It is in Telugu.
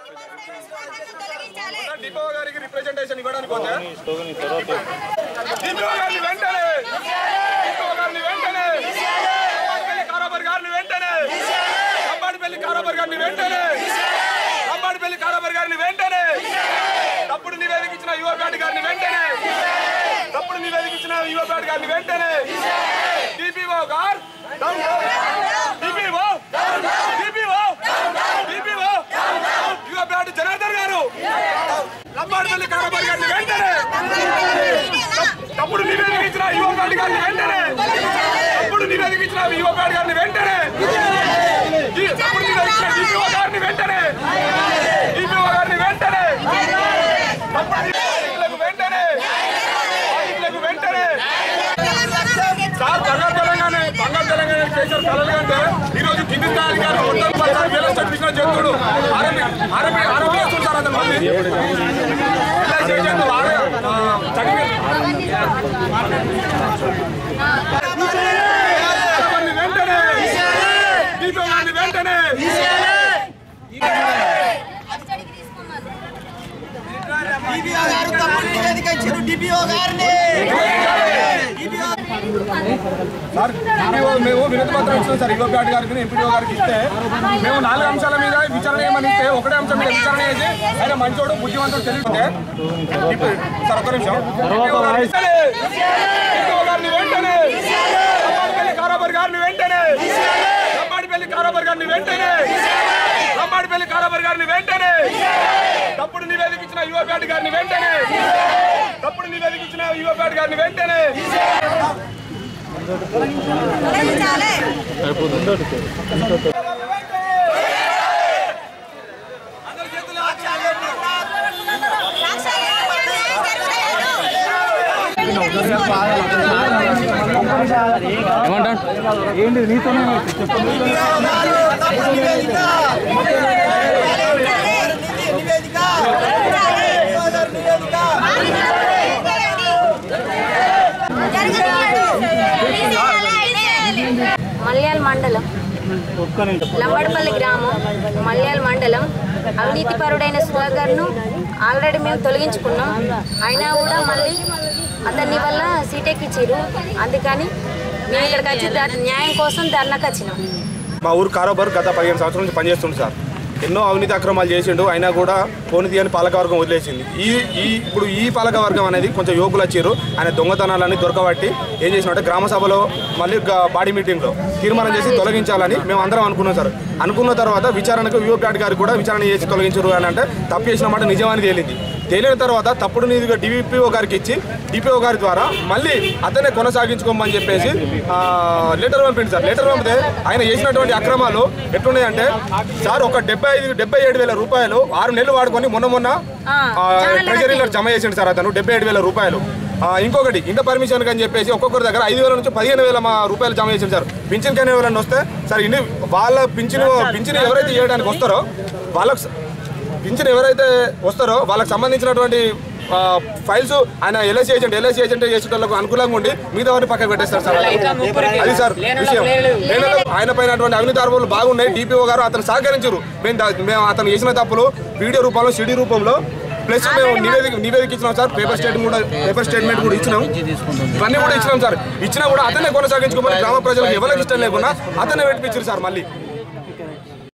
డిపో గారికి రిప్రజెంటేషన్ ఇవ్వడానికి పోతే డిపో గారిని వెంటనే డిపో గారిని వెంటనే లంబాడిపల్లి కారాబర్ గారిని వెంటనే లంబాడిపల్లి కారాబర్ గారిని వెంటనే లంబాడిపల్లి కారాబర్ గారిని వెంటనే తప్పుడు నివేదిక ఇచ్చిన యువపేట గారిని వెంటనే తప్పుడు నివేదిక ఇచ్చిన యువపేట గారిని వెంటనే డిపిఓ గారు DPO DPO DPO Yuvapeta Janardhan garu Lambadipalli కారాబర్ గారిని వెంటనే తప్పుడు నివేదిక ఇచ్చిన యువపేట గారిని వెంటనే తప్పుడు నివేదిక ఇచ్చిన యువపేట గారిని వెంటనే ఈ తప్పుడు నివేదిక ఇచ్చిన డిపిఓ గారిని వెంటనే డిపిఓ గారిని వెంటనే తప్పుడు నివేదికలకు వెంటనే బాధితులకు వెంటనే సార్ బంగారు తెలంగాణ బంగారు తెలంగాణ కేసీఆర్ కలలు కంటే ఈ రోజు కింది స్థాయి అధికారులు మొత్తం పదహారు వేల చట్టించిన జంతువుడు ఆరోగ్య ఆరోగ్య ఆరోగ్య వస్తుంటారు అతను మళ్ళీ ఇలా చేసేందుకు ఆరో- ఆ, చదివే వారిని వెంటనే దీపం వారిని వెంటనే గారు తప్పుడు నివేదిక ఇచ్చారు డిపిఓ గారిని సార్ ఎంపీఓ మేము వినతి పత్రం ఇచ్చినాం సార్ యువపేట గారికి ఎంపీడీఓ గారికి ఇస్తే మేము నాలుగు అంశాల మీద విచారణ చేయమని ఇస్తే ఒకటే అంశం మీద విచారణ చేసి ఆయన మంచోడు బుద్ధిమంతుడు తెలియకుంటే ఇప్పుడు సార్ ఒక్క నిమిషం ఎంపీఓ గారిని వెంటనే, ఎంపీఓ గారిని వెంటనే లంబాడిపల్లి కారాబర్ గారిని వెంటనే లంబాడిపల్లి కారాబర్ గారిని వెంటనే లంబాడిపల్లి కారాబర్ గారిని వెంటనే తప్పుడు నివేదిక ఇచ్చిన యువపేట గారిని వెంటనే తప్పుడు నివేదిక ఇచ్చిన యువపేట గారిని వెంటనే తప్పుడు నివేదిక నివేదిక నివేదిక మల్యాల్ మండలం లంబడపల్లి గ్రామం మల్యాల్ మండలం అవినీతిపరుడైన సుధాకర్ను ఆల్రెడీ మేము తొలగించుకున్నాం అయినా కూడా మళ్ళీ అతన్ని వల్ల సీటెక్ ఇచ్చిర్రు అందుకని మేము ఇక్కడికి వచ్చి ధర్- న్యాయం కోసం ధర్నాకు వచ్చినాం మా ఊరు కారోబార్ గత పదిహేను సంవత్సరాల నుంచి పనిచేస్తుంది సార్ ఎన్నో అవినీతి అక్రమాలు చేసిండు అయినా కూడా పోని తీయని పాలకవర్గం వదిలేసింది ఈ ఈ ఇప్పుడు ఈ పాలకవర్గం అనేది కొంచెం యోగులు వచ్చారు ఆయన దొంగతనాలన్నీ దొరకబట్టి ఏం చేసినట్టే గ్రామ సభలో మళ్ళీ గ- బాడీ మీటింగ్లో తీర్మానం చేసి తొలగించాలని మేము అందరం అనుకున్నాం సార్ అనుకున్న తర్వాత విచారణకు యువప్యాట్ గారు కూడా విచారణ చేసి తొలగించారు అని అంటే తప్పు చేసిన మాట నిజమని తేలింది తేలిన తర్వాత తప్పుడు నిధిగా డిపిఓ గారికి ఇచ్చి డిపిఓ గారి ద్వారా మళ్ళీ అతనే కొనసాగించుకోమని చెప్పేసి ఆ, లెటర్ పంపింది సార్ లెటర్ పంపితే ఆయన చేసినటువంటి అక్రమాలు ఎట్లున్నాయంటే సార్ ఒక డెబ్బై ఐదు డెబ్బై ఏడు వేల రూపాయలు ఆరు నెలలు వాడుకొని మొన్న మొన్న ఆ, ట్రెజరీలో జమ చేసిండు సార్ అతను డెబ్బై ఏడు వేల రూపాయలు ఆ, ఇంకొకటి ఇంత పర్మిషన్ అని చెప్పేసి ఒక్కొక్కరి దగ్గర ఐదు వేల నుంచి పదిహేను వేల మా రూపాయలు జమ చేసిండు సార్ పింఛన్ కానీ ఎవరైనా వస్తే సార్ ఇన్ని వాళ్ళ పింఛన్ పింఛన్ ఎవరైతే ఇవ్వడానికి వస్తారో వాళ్ళకు స- పింఛన్ ఎవరైతే వస్తారో వాళ్ళకి సంబంధించినటువంటి ఆ, ఫైల్స్ ఆయన ఎల్ఐసి ఏజెంట్ ఎల్ఐసి ఏజెంట్ చేసేటోళ్ళకు అనుకూలంగా ఉండి మిగతా వారిని పక్కకు పెట్టేస్తారు సార్ అది సార్ విషయం లేనోళ్ళకు ఆయన పైన అవినీతి ఆరోపణలు బాగున్నాయి డిపిఓ గారు అతను సహకరించారు మేము దా- మేము అతను చేసిన తప్పులు వీడియో రూపంలో సిడి రూపంలో ప్లస్ మేము నివేదిక నివేదిక ఇచ్చినాం సార్ పేపర్ స్టేట్మెంట్ కూడా పేపర్ స్టేట్మెంట్ కూడా ఇచ్చినాం ఇవన్నీ కూడా ఇచ్చినాం సార్ ఇచ్చినా కూడా అతనే కొనసాగించుకోమని గ్రామ ప్రజలకు ఎవరికి ఇష్టం లేకుండా అతనే పెట్టించారు సార్ మళ్ళీ